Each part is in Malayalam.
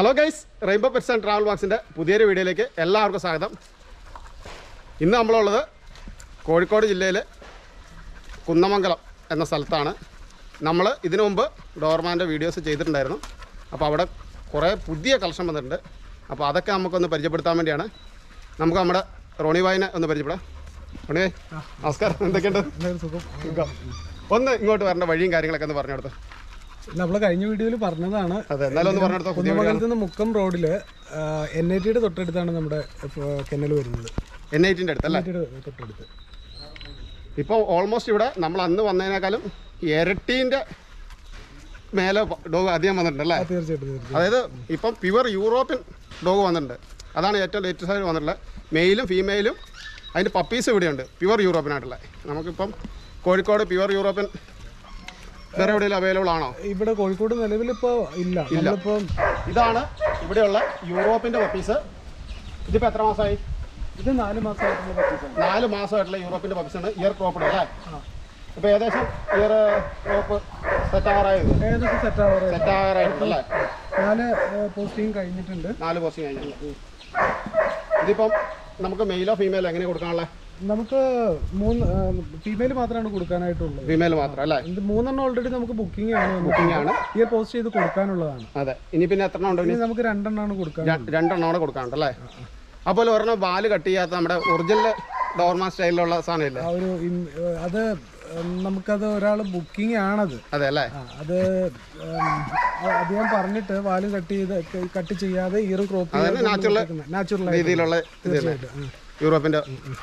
Hello guys rainbow pets and travel ബോക്സിൻ്റെ പുതിയൊരു വീഡിയോയിലേക്ക് എല്ലാവർക്കും സ്വാഗതം ഇന്ന് നമ്മളുള്ളത് കോഴിക്കോട് ജില്ലയിലെ കുന്നമംഗലം എന്ന സ്ഥലത്താണ് നമ്മൾ ഇതിനു മുമ്പ് ഡോർമാൻ്റെ വീഡിയോസ് ചെയ്തിട്ടുണ്ടായിരുന്നു അപ്പോൾ അവിടെ കുറേ പുതിയ കളക്ഷൻ വന്നിട്ടുണ്ട് അപ്പോൾ അതൊക്കെ നമുക്കൊന്ന് പരിചയപ്പെടുത്താൻ വേണ്ടിയാണ് നമുക്ക് നമ്മുടെ റോണി വായിനെ ഒന്ന് പരിചയപ്പെടാം റോണി ഭായ് നമസ്കാരം എന്തൊക്കെയുണ്ട് സുഖം. ഒന്ന് ഇങ്ങോട്ട് വരേണ്ട വഴിയും കാര്യങ്ങളൊക്കെ ഒന്ന് പറഞ്ഞു കൊടുത്തു നമ്മള് കഴിഞ്ഞ വീഡിയോയിൽ പറഞ്ഞതാണ് അതെ എന്നാലും ഒന്ന് പറഞ്ഞു കൊടുത്തോ പുതിയ കുന്നമംഗലത്ത് നിന്ന് മുക്കം റോഡില് എൻ ഐ ടിയുടെ തൊട്ടടുത്താണ് നമ്മുടെ കെന്നൽ വരുന്നത് എൻ ഐറ്റിൻ്റെ അടുത്തല്ലേ NIT യുടെ തൊട്ടടുത്ത് ഇപ്പോൾ ഓൾമോസ്റ്റ് ഇവിടെ നമ്മൾ അന്ന് വന്നതിനേക്കാളും ഇരട്ടീൻ്റെ മേലെ ഡോഗ് അധികം വന്നിട്ടുണ്ട് അല്ലേ ആ, തീർച്ചയായിട്ടും തീർച്ചയായിട്ടും അതായത് ഇപ്പം പ്യുവർ യൂറോപ്യൻ ഡോഗ് വന്നിട്ടുണ്ട് അതാണ് ഏറ്റവും ലേറ്റസ്റ്റ് ആയിട്ട് വന്നിട്ടുള്ളത് മെയിലും ഫീമെയിലും അതിൻ്റെ പപ്പീസ് ഇവിടെയുണ്ട് പ്യുവർ യൂറോപ്യൻ ആയിട്ടുള്ള നമുക്കിപ്പം കോഴിക്കോട് പ്യുവർ യൂറോപ്യൻ വേറെ എവിടെയെങ്കിലും അവൈലബിൾ ആണോ ഇവിടെ കോഴിക്കോട് നിലവിൽ ഇപ്പോ ഇല്ല നമ്മളിപ്പോ ഇതാണ് ഇവിടെയുള്ള യൂറോപ്പിൻ്റെ പപ്പീസ് ഇതിപ്പോൾ എത്ര മാസമായി ഇത് നാല് മാസമായിട്ടുള്ള പച്ചക്കറി നാല് മാസമായിട്ടുള്ള യൂറോപ്പിൻ്റെ പപ്പീസാണ് ഇയർ ക്രോപ്പിഡ് അല്ലേ ഇപ്പോൾ ഏകദേശം ഇയർ ക്രോപ്പ് സെറ്റ് ആറായത് ഏതൊക്കെ സെറ്റ് ആവാറ് സെറ്റ് ആറായിട്ടുണ്ടല്ലേ നാല് പോസ്റ്റിംഗ് കഴിഞ്ഞിട്ടുണ്ട് നാല് പോസ്റ്റിംഗ് കഴിഞ്ഞിട്ടുണ്ട് ഇതിപ്പം നമുക്ക് മെയിലോ ഫീമെയിലോ എങ്ങനെ കൊടുക്കാനുള്ള നമുക്ക് മൂന്ന് ഫീമെയിൽ മാത്രമാണ് കൊടുക്കാനായിട്ടുള്ളത് ഫീമെയിൽ മാത്രം അല്ലേ ഇത് മൂന്നെണ്ണം ഓൾറെഡി നമുക്ക് ബുക്കിംഗ് ആണ് ബുക്കിംഗ് ആണ് ഈ പോസ്റ്റ് ചെയ്ത് കൊടുക്കാനുള്ളതാണ് അതെ ഇനി പിന്നെ എത്ര എണ്ണം ഉണ്ട് ഇനി നമുക്ക് രണ്ടെണ്ണമാണ് കൊടുക്കാൻ ര- രണ്ടെണ്ണമാണ് കൊടുക്കാനുണ്ട് അല്ലേ അപ്പോൾ ഒരെണ്ണം ബാല് കട്ട് ചെയ്യാത്ത നമ്മുടെ ഒറിജിനൽ ഡോർമാ സ്റ്റൈലിലുള്ള സാധനമില്ലേ ആ ഒരു ഇൻ- ഏഹ് അത് ഉം നമുക്കത് ഒരാൾ ബുക്കിംഗ് ആണത് അതെ അല്ലേ ആ, അത് ഉം, അ- അത് ഞാൻ പറഞ്ഞിട്ട് വാല് കട്ട് ചെയ്ത് കട്ട് ചെയ്യാതെ ഈറും ക്രോപ്പ് natural നാച്ചുറൽ രീതിയിലുള്ള ഇത് തന്നെ യൂറോപ്പിൻ്റെ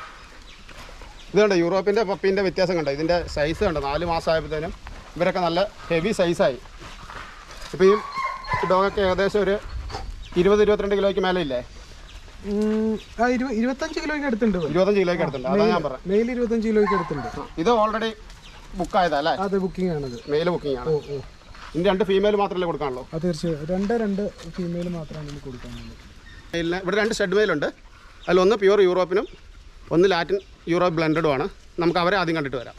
ഇതുണ്ട് യൂറോപ്പിൻ്റെ പപ്പീൻ്റെ വ്യത്യാസം കണ്ടോ ഇതിൻ്റെ സൈസ് കണ്ടോ നാല് മാസം ആയപ്പോഴത്തേനും ഇവരൊക്കെ നല്ല ഹെവി സൈസായി ഇപ്പോൾ ഈ ഡോഗൊക്കെ ഏകദേശം ഒരു ഇരുപത് ഇരുപത്തിരണ്ട് കിലോയ്ക്ക് മേലെ ഇല്ലേ ഇരുപത്തഞ്ച് കിലോയ്ക്ക് അടുത്തുണ്ട് ഇരുപത്തഞ്ച് കിലോയ്ക്ക് അടുത്തുണ്ട് അതാണ് ഞാൻ പറഞ്ഞത് മെയിൽ ഇരുപത്തഞ്ച് കിലോയ്ക്ക് അടുത്തുണ്ട് ഇത് ഓൾറെഡി ബുക്ക് ആയതാ അല്ലേ അതെ ബുക്കിംഗ് ആണത് മെയിൽ ബുക്കിംഗ് ആണ് ഓ ഓ ഇനി രണ്ട് ഫീമെയിൽ മാത്രമല്ലേ കൊടുക്കാനുള്ളൂ അത് തീർച്ചയായും രണ്ട് രണ്ട് ഫീമെയിൽ മാത്രമാണ് ഇതിന് കൊടുക്കാനുള്ളത് മെയിലിന് ഇവിടെ രണ്ട് ഷെഡ് മെയിലുണ്ട് അതിലൊന്ന് പ്യൂർ യൂറോപ്പിനും ഒന്ന് ലാറ്റിൻ യൂറോപ്പ് ബ്ലെൻഡഡും ആണ് നമുക്ക് അവരെ ആദ്യം കണ്ടിട്ട് വരാം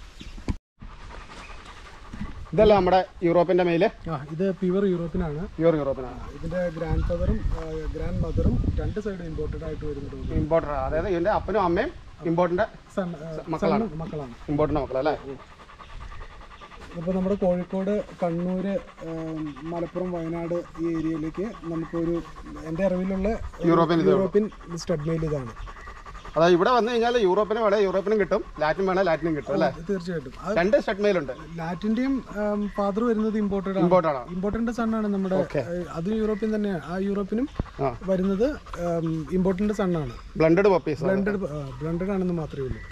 ഇതല്ല നമ്മുടെ യൂറോപ്പിൻ്റെ മെയിൽ ആ ഇത് പ്യുവർ യൂറോപ്പിനാണ് പ്യൂർ യൂറോപ്പിനാണ് ഇതിന്റെ ഗ്രാൻഡ് ഫാദറും ഗ്രാൻഡ് മദറും രണ്ട് സൈഡ് ഇമ്പോർട്ടഡ് ആയിട്ട് വരുന്നുണ്ട് ഇമ്പോർട്ടർ അതായത് ഇതിൻ്റെ അപ്പനും അമ്മയും ഇമ്പോർട്ടൻ്റെ സൺ മക്കളാണ്. സണ്ണും മക്കളാണ് ഇമ്പോർട്ടൻ്റ് മക്കളല്ലേ ഇപ്പോൾ നമ്മുടെ കോഴിക്കോട് കണ്ണൂർ മലപ്പുറം വയനാട് ഈ ഏരിയയിലേക്ക് നമുക്കൊരു എൻ്റെ അറിവിലുള്ള ഒരു യൂറോപ്യൻ ഇത് യൂറോപ്യൻ സ്റ്റഡ് മെയിൽ ഇതാണ് അതായത് ഇവിടെ വന്നു കഴിഞ്ഞാൽ യൂറോപ്പിന് വേണേൽ യൂറോപ്പിനും കിട്ടും ലാറ്റിൻ വേണേൽ ലാറ്റിനും കിട്ടും അല്ലേ തീർച്ചയായിട്ടും അത് രണ്ട് ഷെഡ് മെയിലുണ്ട് ലാറ്റിൻ്റെയും ഫാദർ വരുന്നത് ഇമ്പോർട്ടഡ് ആണ് ഇമ്പോർട്ടഡ് ആണ് ഇമ്പോർട്ടൻ്റ് സണ്ണാണ് നമ്മുടെ ഏഹ്, അത് യൂറോപ്യൻ തന്നെയാണ് ആ യൂറോപ്പിനും ആ. വരുന്നത് ഇമ്പോർട്ടൻ്റ് സണ്ണാണ് ബ്ലെൻഡഡ് പപ്പീസ് ബ്ലണ്ടഡ് ബ്ലണ്ടഡ് ആണെന്ന് മാത്രമേ ഉള്ളൂ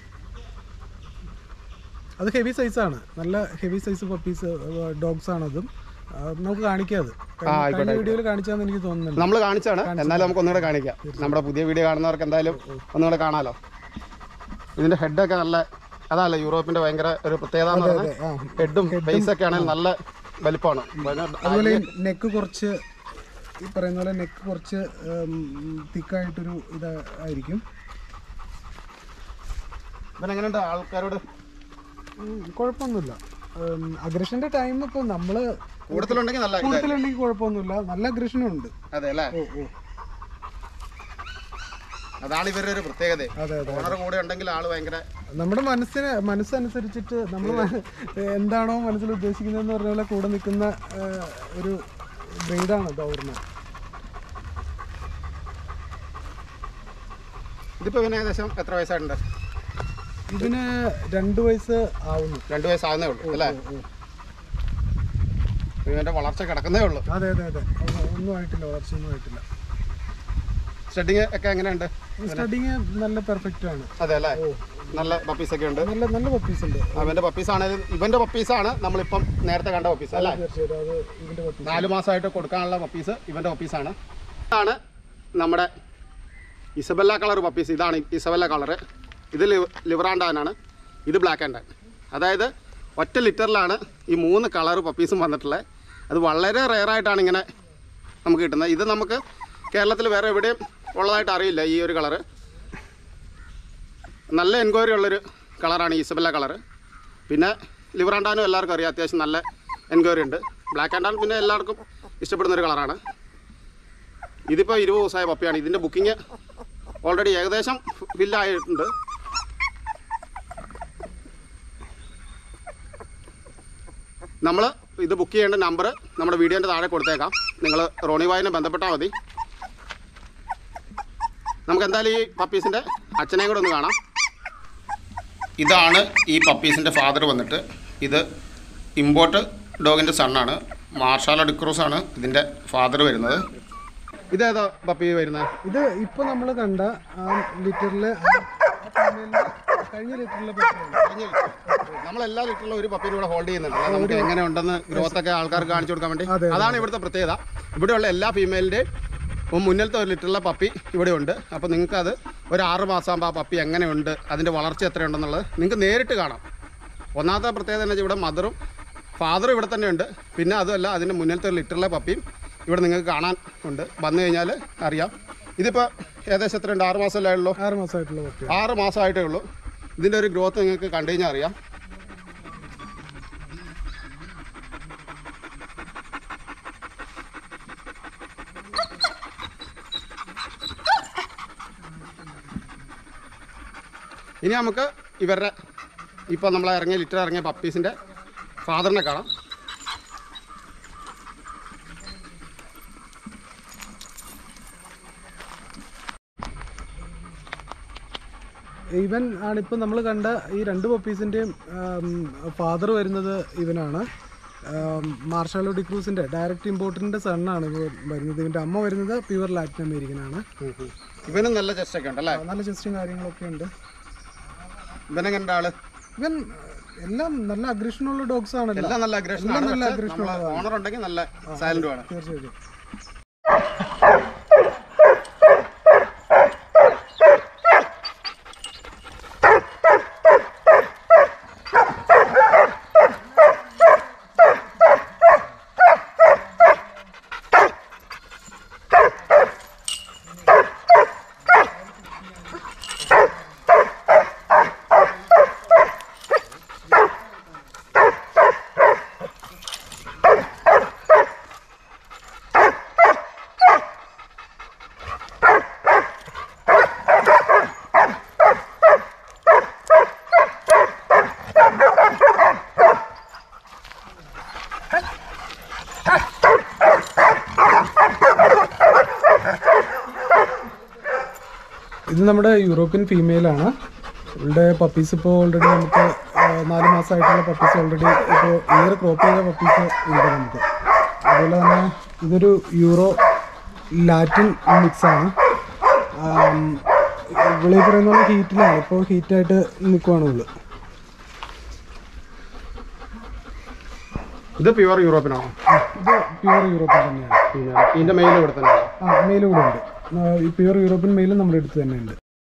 അത് ഹെവി സൈസാണ് നല്ല ഹെവി സൈസ് പപ്പീസ് ഡോഗ്സ് ആണ് അതും ആ, നമുക്ക് കാണിക്കാം അത് കഴിഞ്ഞ- കഴിഞ്ഞ വീഡിയോയിൽ കാണിച്ചാന്ന് എനിക്ക് തോന്നുന്നുണ്ട് നമ്മൾ കാണിച്ചാണ് എന്നാലും നമുക്ക് ഒന്നുകൂടെ കാണിക്കാം നമ്മുടെ പുതിയ വീഡിയോ കാണുന്നവർക്ക് എന്തായാലും ഒന്നുകൂടെ കാണാലോ ഇതിന്റെ ഹെഡൊക്കെ നല്ല അതല്ല യൂറോപ്പിന്റെ ഭയങ്കര ഒരു പ്രത്യേകത എന്ന് പറഞ്ഞാൽ അതെ, ആ. ഹെഡും ഫേസ് ഒക്കെ ആണെങ്കിൽ നല്ല വലിപ്പമാണ് ഭയങ്കര- അതുപോലെ നെക്ക് കുറച്ച് ഈ പറയുന്ന പോലെ നെക്ക് കുറച്ച് തിക്കായിട്ടൊരു ഇത് ആയിരിക്കും ഇവനെങ്ങനെയുണ്ട് ആൾക്കാരോട് ഉം, കുഴപ്പമൊന്നുമില്ല അഗ്രഷന്റെ ടൈം ഇപ്പോൾ നമ്മൾ കൂടുതലുണ്ടെങ്കിൽ നല്ല ഇതായി. കൂടുതലുണ്ടെങ്കിൽ കുഴപ്പമൊന്നുമില്ല നല്ല അഗ്രഷനും ഉണ്ട് അതെ അല്ലേ ഓ ഓ അതാണ് ഇവരുടെ ഒരു പ്രത്യേകത അതെ അതെ ഓണർ കൂടെ ഉണ്ടെങ്കിൽ ആള് ഭയങ്കര നമ്മുടെ മനസ്സിന് മനസ്സനുസരിച്ചിട്ട് നമ്മൾ എന്താണോ മനസ്സിൽ ഉദ്ദേശിക്കുന്നതെന്ന് പറഞ്ഞ പോലെ കൂടെ നിൽക്കുന്ന ആ, ഒരു ബ്രീഡാണ് ഡോർമ ഇതിപ്പോ ഇവന് ഏകദേശം എത്ര വയസ്സായിട്ടുണ്ട് ഇതിന് രണ്ട് വയസ്സ് ആവുന്നു രണ്ടു വയസ്സാകുന്നേ ഉള്ളൂ അല്ലേ ഇവന്റെ വളർച്ച കിടക്കുന്നേ ഉള്ളൂ അതെ അതെ അതെ ഒന്നും- ഒന്നും ആയിട്ടില്ല വളർച്ചയൊന്നും ആയിട്ടില്ല സ്റ്റഡിങ് ഒക്കെ എങ്ങനെയുണ്ട് സ്റ്റഡിങ് നല്ല പെർഫെക്റ്റ് ആണ് അതെ അല്ലേ നല്ല പപ്പീസ് ഒക്കെ ഉണ്ട് നല്ല നല്ല പപ്പീസ് ഉണ്ട് അവന്റെ പപ്പീസ് ആണെങ്കിലും ഇവന്റെ പപ്പീസാണ് നമ്മളിപ്പം നേരത്തെ കണ്ട പപ്പീസ് അല്ലേ തീർച്ചയായിട്ടും അത് ഇതിന്റെ പപ്പീസ് നാല് മാസമായിട്ട് കൊടുക്കാനുള്ള പപ്പീസ് ഇവന്റെ പപ്പീസാണ് ഇതാണ് നമ്മുടെ ഇസബല്ല കളർ പപ്പീസ് ഇതാണ് ഇസബല്ല കളറ് ഇത് ലിവറാൻഡാനാണ് ഇത് ബ്ലാക്ക് ആൻഡ് അതായത് ഒറ്റ ലിറ്ററിലാണ് ഈ മൂന്ന് കളർ പപ്പീസും വന്നിട്ടുള്ളത് അത് വളരെ റെയറായിട്ടാണ് ഇങ്ങനെ നമുക്ക് കിട്ടുന്നത് ഇത് നമുക്ക് കേരളത്തിൽ വേറെ എവിടെയും ഉള്ളതായിട്ട് അറിയില്ല ഈ ഒരു കളറ് നല്ല എൻക്വയറി ഉള്ളൊരു കളറാണ് ഈ ഇസബല്ല കളറ് പിന്നെ ലിവറാൻഡാനും എല്ലാവർക്കും അറിയാം അത്യാവശ്യം നല്ല എൻക്വയറി ഉണ്ട് ബ്ലാക്ക് ആൻഡ് പിന്നെ എല്ലാവർക്കും ഇഷ്ടപ്പെടുന്ന ഒരു കളറാണ് ഇതിപ്പോൾ ഇരുപത് ദിവസമായ പപ്പിയാണ് ഇതിൻ്റെ ബുക്കിംഗ് ഓൾറെഡി ഏകദേശം ഫില്ലായിട്ടുണ്ട് നമ്മൾ ഇത് ബുക്ക് ചെയ്യേണ്ട നമ്പർ നമ്മുടെ വീഡിയോൻ്റെ താഴെ കൊടുത്തേക്കാം നിങ്ങൾ റോണി വായിനെ ബന്ധപ്പെട്ടാൽ മതി നമുക്ക് എന്തായാലും ഈ പപ്പീസിൻ്റെ അച്ഛനെയും കൂടെ ഒന്ന് കാണാം ഇതാണ് ഈ പപ്പീസിൻ്റെ ഫാദർ വന്നിട്ട് ഇത് ഇമ്പോർട്ട് ഡോഗിൻ്റെ സണ്ണാണ് മാർഷാല ഡിക്രൂസ് ആണ് ഇതിൻ്റെ ഫാദർ വരുന്നത് ഇതേതാ പപ്പി വരുന്നത് ഇത് ഇപ്പൊ നമ്മൾ കണ്ട ആ ലിറ്ററില് കഴിഞ്ഞ ലിറ്ററിലെ നമ്മൾ എല്ലാ ലിറ്ററിലും ഒരു പപ്പീനെ ഇവിടെ ഹോൾഡ് ചെയ്യുന്നുണ്ട് അത് നമുക്ക് എങ്ങനെ ഉണ്ടെന്ന് ഗ്രോത്ത് ഒക്കെ ആൾക്കാർക്ക് കാണിച്ചു കൊടുക്കാൻ വേണ്ടി അതെ, അതാണ് ഇവിടുത്തെ പ്രത്യേകത ഇവിടെയുള്ള എല്ലാ ഫീമെയിലിൻ്റെയും മുന്നിലത്തെ ഒരു ലിറ്ററിലെ പപ്പി ഇവിടെ ഉണ്ട് അപ്പോൾ നിങ്ങൾക്ക് അത് ഒരു ആറ് മാസമാകുമ്പോൾ ആ പപ്പി എങ്ങനെയുണ്ട് അതിൻ്റെ വളർച്ച എത്രയുണ്ടെന്നുള്ളത് നിങ്ങൾക്ക് നേരിട്ട് കാണാം ഒന്നാമത്തെ പ്രത്യേകത എന്ന് വെച്ചാൽ ഇവിടെ മദറും ഫാദറും ഇവിടെ തന്നെ ഉണ്ട് പിന്നെ അതുമല്ല അതിൻ്റെ മുന്നിലത്തെ ഒരു ലിറ്ററിലെ പപ്പിയും ഇവിടെ നിങ്ങൾക്ക് കാണാൻ ഉണ്ട് വന്നു കഴിഞ്ഞാൽ അറിയാം ഇതിപ്പോൾ ഏകദേശം എത്രയുണ്ട് ആറ് മാസമല്ലേ ഉള്ളൂ ആറ് മാസമായിട്ടുള്ള പട്ടി ആറ് മാസമായിട്ടേ ഉള്ളൂ ഇതിൻ്റെ ഒരു ഗ്രോത്ത് നിങ്ങൾക്ക് കണ്ടു കഴിഞ്ഞാൽ അറിയാം ഇനി നമുക്ക് ഇവരുടെ ഇപ്പോൾ നമ്മൾ ഇറങ്ങിയ ലിറ്റർ ഇറങ്ങിയ പപ്പീസിൻ്റെ ഫാദറിനെ കാണാം ഇവൻ ആണ് ഇപ്പൊ നമ്മൾ കണ്ട ഈ രണ്ട് പപ്പീസിന്റെയും ഫാദർ വരുന്നത് ഇവനാണ് മാർഷാലോ ഡിക്രൂസിന്റെ ഡയറക്റ്റ് ഇമ്പോർട്ടിന്റെ സണ്ണാണ് ഇവ വരുന്നത് ഇവന്റെ അമ്മ വരുന്നത് പ്യുവർ ലാറ്റിൻ അമേരിക്കൻ ആണ് ഇവനും നല്ല ചെസ്റ്റൊക്കെ ഉണ്ടല്ലേ നല്ല ചെസ്റ്റും കാര്യങ്ങളൊക്കെ ഉണ്ട് ഇവനെങ്ങനെ ആള് ഇവൻ എല്ലാം നല്ല അഗ്രഷനുള്ള ഡോഗ്സ് ആണല്ലോ എല്ലാം നല്ല അഗ്രഷൻ എല്ലാം ആണ് നല്ല പക്ഷേ aggression നമ്മളെ ഓണർ ഉണ്ടെങ്കിൽ നല്ല സൈലന്റും ആണ് തീർച്ചയായിട്ടും ഇത് നമ്മുടെ യൂറോപ്യൻ ഫീമെയിൽ ആണ് ഇവളുടെ പപ്പീസ് ഇപ്പോൾ ഓൾറെഡി നമുക്ക് ആ, നാല് മാസമായിട്ടുള്ള പപ്പീസ് ഓൾറെഡി ഇപ്പോൾ ഇയർ ക്രോപ്പ് ചെയ്ത പപ്പീസ് ഉണ്ട് നമുക്ക് അതുപോലെ തന്നെ ഇതൊരു യൂറോ ലാറ്റിൻ മിക്സ് ആണ് ഇവളീ പറയുന്ന പോലെ ഹീറ്റിലാണ് ഇപ്പോൾ ഹീറ്റായിട്ട് നിൽക്കുവാണ് ഇവള് ഇത് പ്യുവർ യൂറോപ്പിനാണോ ഇത് പ്യുവർ യൂറോപ്യൻ തന്നെയാണ് പിന്നെ ഇതിന്റെ മെയിൽ ഇവിടെ തന്നെയാണ് ആ മെയിലും കൂടെ ഉണ്ട് ആ, ഈ പ്യുവർ യൂറോപ്യൻ മെയിലും നമ്മുടെ അടുത്ത് തന്നെ ഉണ്ട്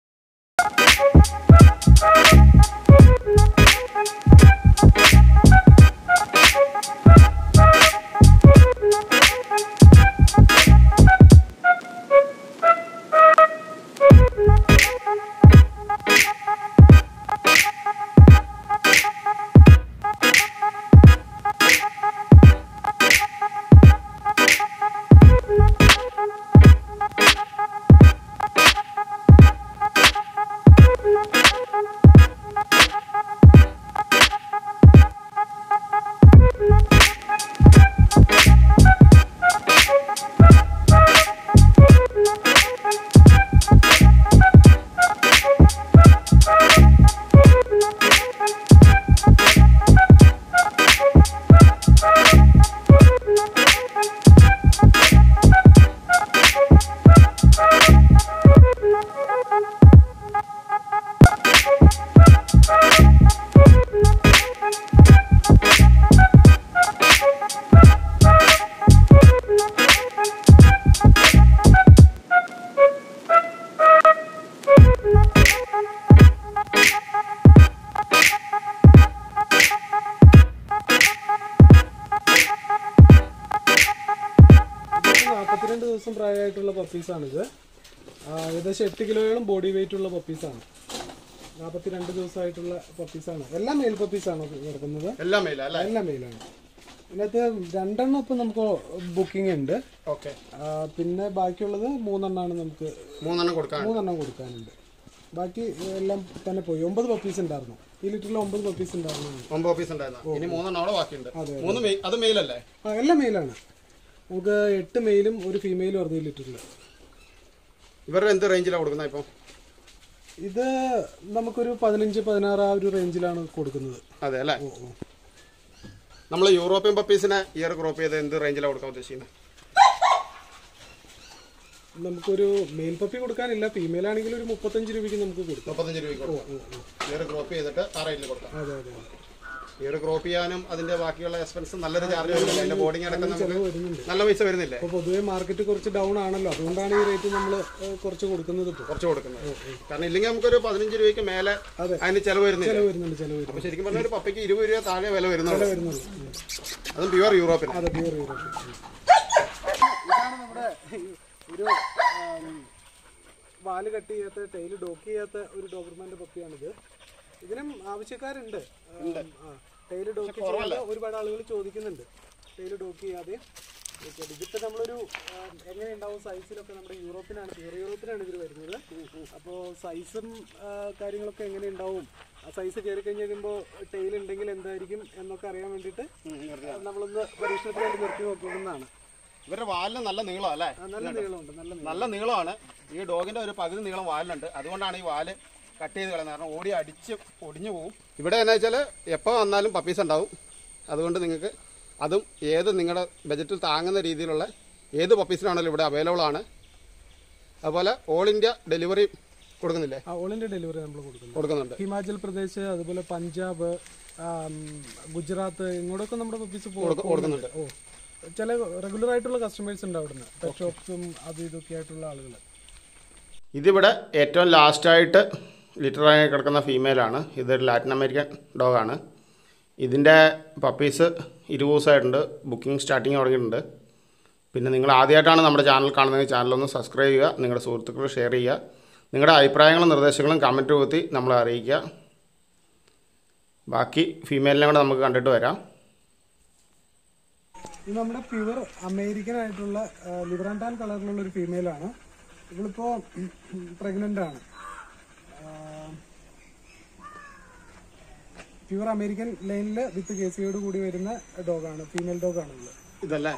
നാൽപ്പത്തിരണ്ട് ദിവസം പ്രായമായിട്ടുള്ള പപ്പീസാണിത് ആ, ഏകദേശം എട്ട് കിലോയോളം ബോഡി വെയിറ്റ് ഉള്ള പപ്പീസാണ് നാൽപ്പത്തിരണ്ട് ദിവസമായിട്ടുള്ള പപ്പീസാണ് എല്ലാം മെയിൽ പപ്പീസാണ് കിടക്കുന്നത് എല്ലാം മെയിൽ അല്ലേ എല്ലാം മെയിലാണ് ഇതിനകത്ത് രണ്ടെണ്ണം ഇപ്പം നമുക്ക് ബുക്കിംഗ് ഉണ്ട് ഓക്കെ ആ, പിന്നെ ബാക്കിയുള്ളത് മൂന്നെണ്ണമാണ് നമുക്ക് മൂന്നെണ്ണം കൊടുക്കാൻ മൂന്നെണ്ണം കൊടുക്കാനുണ്ട് ബാക്കി എല്ലാം തന്നെ പോയി ഒമ്പത് പപ്പീസ് ഉണ്ടായിരുന്നു ഈ ലിറ്ററിൽ ഒമ്പത് പപ്പീസ് ഉണ്ടായിരുന്നു ഒമ്പത് ഓഫീസ് ഉണ്ടായിരുന്നു ഇനി മൂന്നെണ്ണം അവിടെ ബാക്കിയുണ്ട് മൂന്ന് മെയിൽ അത് മെയിലല്ലേ ആ എല്ലാം മെയിലാണ് നമുക്ക് എട്ട് മെയിലും ഒരു ഫീമെയിലും ആയിരുന്നു ഈ ലിറ്ററിൽ ഇവരുടെ എന്ത് റേഞ്ചിലാണ് കൊടുക്കുന്നത് ഇപ്പം ഇത് നമുക്കൊരു പതിനഞ്ച് പതിനാറ് ആ ഒരു റേഞ്ചിലാണ് കൊടുക്കുന്നത് അതെ അല്ലേ നമ്മൾ യൂറോപ്യൻ പപ്പീസിനെ ഇയർ ക്രോപ്പ് ചെയ്ത് എന്ത് റേഞ്ചിലാണ് കൊടുക്കാൻ ഉദ്ദേശിക്കുന്നത് നമുക്കൊരു മെയിൽ പപ്പി കൊടുക്കാനില്ല ഫീമെയിൽ ആണെങ്കിൽ ഒരു മുപ്പത്തഞ്ച് രൂപയ്ക്ക് നമുക്ക് കൊടുക്കാം മുപ്പത്തഞ്ച് രൂപയ്ക്ക് കൊടുക്കാം ഇയർ ക്രോപ്പ് ചെയ്തിട്ട് ആ റേറ്റിൽ കൊടുക്കാം അതെ അതെ ഇയർ ക്രോപ്പ് ചെയ്യാനും അതിന്റെ ബാക്കിയുള്ള എക്സ്പെൻസ് നല്ലൊരു ചാർജ് വരുന്നില്ല അതിന്റെ ബോർഡിംഗ് അടക്കം നമുക്ക് വരുന്നുണ്ട് നല്ല പൈസ വരുന്നില്ലേ അപ്പോൾ പൊതുവേ മാർക്കറ്റ് കുറച്ച് ഡൗൺ ആണല്ലോ അതുകൊണ്ടാണ് ഈ റേറ്റ് നമ്മൾ കുറച്ച് കൊടുക്കുന്നത് ഇപ്പോൾ കുറച്ച് കൊടുക്കുന്നത് കാരണം ഇല്ലെങ്കിൽ നമുക്കൊരു പതിനഞ്ച് രൂപയ്ക്ക് മേലെ അതെ. അതിന് ചെലവ് വരുന്നില്ല ചിലവ് വരുന്നുണ്ട് ചിലവ് വരുന്നുണ്ട് അപ്പൊ ശരിക്കും പറഞ്ഞാൽ ഒരു പപ്പയ്ക്ക് ഇരുപത് രൂപ താഴെ വില വരുന്നുള്ളൂ വരുന്നുള്ളൂ ഉം. അതും പ്യുവർ യൂറോപ്പിന് അതെ പ്യൂർ യൂറോപ്പ് ഇതാണ് നമ്മുടെ ഒരു ആം, വാല് കട്ട് ചെയ്യാത്ത ടൈല് ഡോക്ക് ചെയ്യാത്ത ഒരു ഡോബർമാന്റെ പപ്പിയാണിത് ഇതിനും ആവശ്യക്കാരുണ്ട് ടൈല് ഡോക്ക് ചെയ്യാതെ ഒരുപാട് ആളുകൾ ചോദിക്കുന്നുണ്ട് ടൈല് ഡോക്ക് ചെയ്യാതെ ഓക്കെ, ഇതിപ്പോ നമ്മളൊരു ആം, എങ്ങനെ ഉണ്ടാവും സൈസിലൊക്കെ നമ്മുടെ യൂറോപ്പിനാണ് പ്യൂർ യൂറോപ്പിനാണ് ഇതിൽ വരുന്നത് അപ്പോൾ സൈസും ആ, കാര്യങ്ങളൊക്കെ എങ്ങനെ ഉണ്ടാവും ആ സൈസ് കയറി കഴിഞ്ഞ് കഴിയുമ്പോൾ ടൈൽ ഉണ്ടെങ്കിൽ എന്തായിരിക്കും എന്നൊക്കെ അറിയാൻ വേണ്ടിയിട്ട് നമ്മളൊന്ന് പരീക്ഷണത്തിന് വേണ്ടി നിർത്തി നോക്കുന്നതാണ് ഇവരുടെ വാലിന് നല്ല നീളം അല്ലേ ആ, നല്ല നീളമുണ്ട് നല്ല നീളം നല്ല നീളമാണ് ഈ ഡോഗിന്റെ ഒരു പകുതി നീളം വാലിനുണ്ട് അതുകൊണ്ടാണ് ഈ വാല് കട്ട് ചെയ്ത് കളയുന്നത് കാരണം ഓടി അടിച്ച് ഒടിഞ്ഞു പോകും ഇവിടെ എന്നാ വെച്ചാൽ എപ്പോൾ വന്നാലും പപ്പീസ് ഉണ്ടാവും അതുകൊണ്ട് നിങ്ങൾക്ക് അതും ഏത് നിങ്ങളുടെ ബജറ്റിൽ താങ്ങുന്ന രീതിയിലുള്ള ഏത് പപ്പീസിനാണെങ്കിലും ഇവിടെ അവൈലബിൾ ആണ് അതുപോലെ ഓൾ ഇന്ത്യ ഡെലിവറി കൊടുക്കുന്നില്ലേ ആ ഓൾ ഇന്ത്യ ഡെലിവറി നമ്മൾ കൊടുക്കുന്നത് കൊടുക്കുന്നുണ്ട് ഹിമാചൽ പ്രദേശ് അതുപോലെ പഞ്ചാബ് ആം, ഗുജറാത്ത് ഇങ്ങോട്ടൊക്കെ നമ്മുടെ പപ്പീസ് കൊടുക്കുന്നുണ്ട് ഓ ചില റെഗുലർ ആയിട്ടുള്ള കസ്റ്റമേഴ്സ് ഉണ്ട് അവിടുന്ന് പെറ്റ് ഷോപ്സും അത് ഇതൊക്കെ ആയിട്ടുള്ള ആളുകൾ ഇതിവിടെ ഏറ്റവും ലാസ്റ്റായിട്ട് ലിറ്ററായി കിടക്കുന്ന ഫീമെയിലാണ് ഇതൊരു ലാറ്റിൻ അമേരിക്കൻ ഡോഗാണ് ഇതിൻ്റെ പപ്പീസ് ഇരുപത് ദിവസമായിട്ടുണ്ട് ബുക്കിംഗ് സ്റ്റാർട്ടിങ് തുടങ്ങിയിട്ടുണ്ട് പിന്നെ നിങ്ങൾ ആദ്യമായിട്ടാണ് നമ്മുടെ ചാനൽ കാണുന്നത് ചാനലൊന്ന് സബ്സ്ക്രൈബ് ചെയ്യുക നിങ്ങളുടെ സുഹൃത്തുക്കൾ ഷെയർ ചെയ്യുക നിങ്ങളുടെ അഭിപ്രായങ്ങളും നിർദ്ദേശങ്ങളും കമൻറ്റ് രൂപത്തിൽ നമ്മളെ അറിയിക്കുക ബാക്കി ഫീമെയിലിനെ കൂടെ നമുക്ക് കണ്ടിട്ട് വരാം ഇത് നമ്മുടെ പ്യുവർ അമേരിക്കൻ ആയിട്ടുള്ള ലിവർ ആൻഡ് ടാൻ കളറിലുള്ള ഒരു ഫീമെയിൽ ആണ് ഇവളിപ്പോ പ്രഗ്നന്റ് ആണ് പ്യുവർ അമേരിക്കൻ ലൈനിൽ വിത്ത് കേസിയോട് കൂടി വരുന്ന ഡോഗാണ് ഫീമെയിൽ ഡോഗാണ് ഉള്ളത് ഇതല്ലേ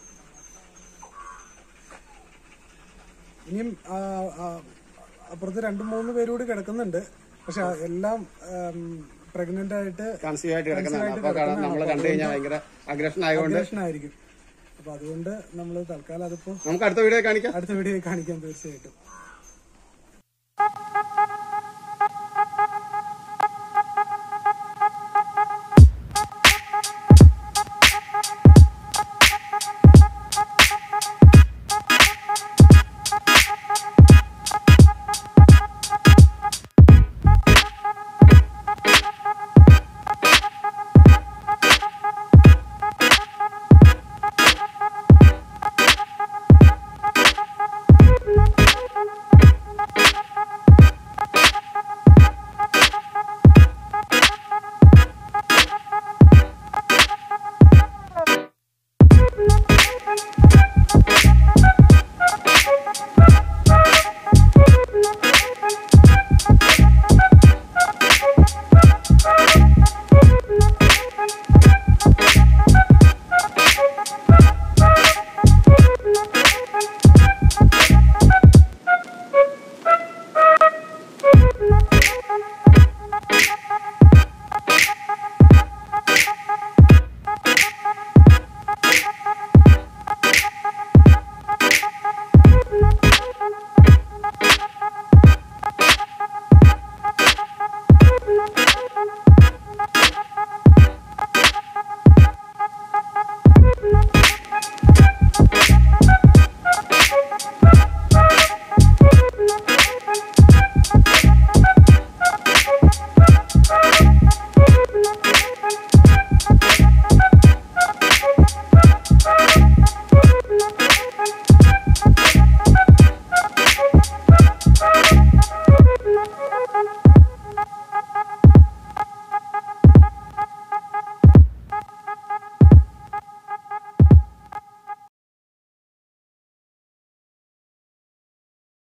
ഇനിയും ആ, ആ, അപ്പുറത്ത് രണ്ടു മൂന്ന് പേര് കൂടി കിടക്കുന്നുണ്ട് പക്ഷെ എല്ലാം പ്രഗ്നന്റ് ആയിട്ട് കൺസീവ് ആയിട്ട് കിടക്കുന്നതാണ് അപ്പോൾ നമ്മൾ കണ്ടു കഴിഞ്ഞാൽ ഭയങ്കര അഗ്രഷൻ ആയതുകൊണ്ട് ആയിരിക്കും അപ്പൊ അതുകൊണ്ട് നമ്മൾ തൽക്കാലം അതിപ്പോ നമുക്ക് അടുത്ത വീഡിയോ കാണിക്കാം അടുത്ത വീഡിയോ കാണിക്കാം തീർച്ചയായിട്ടും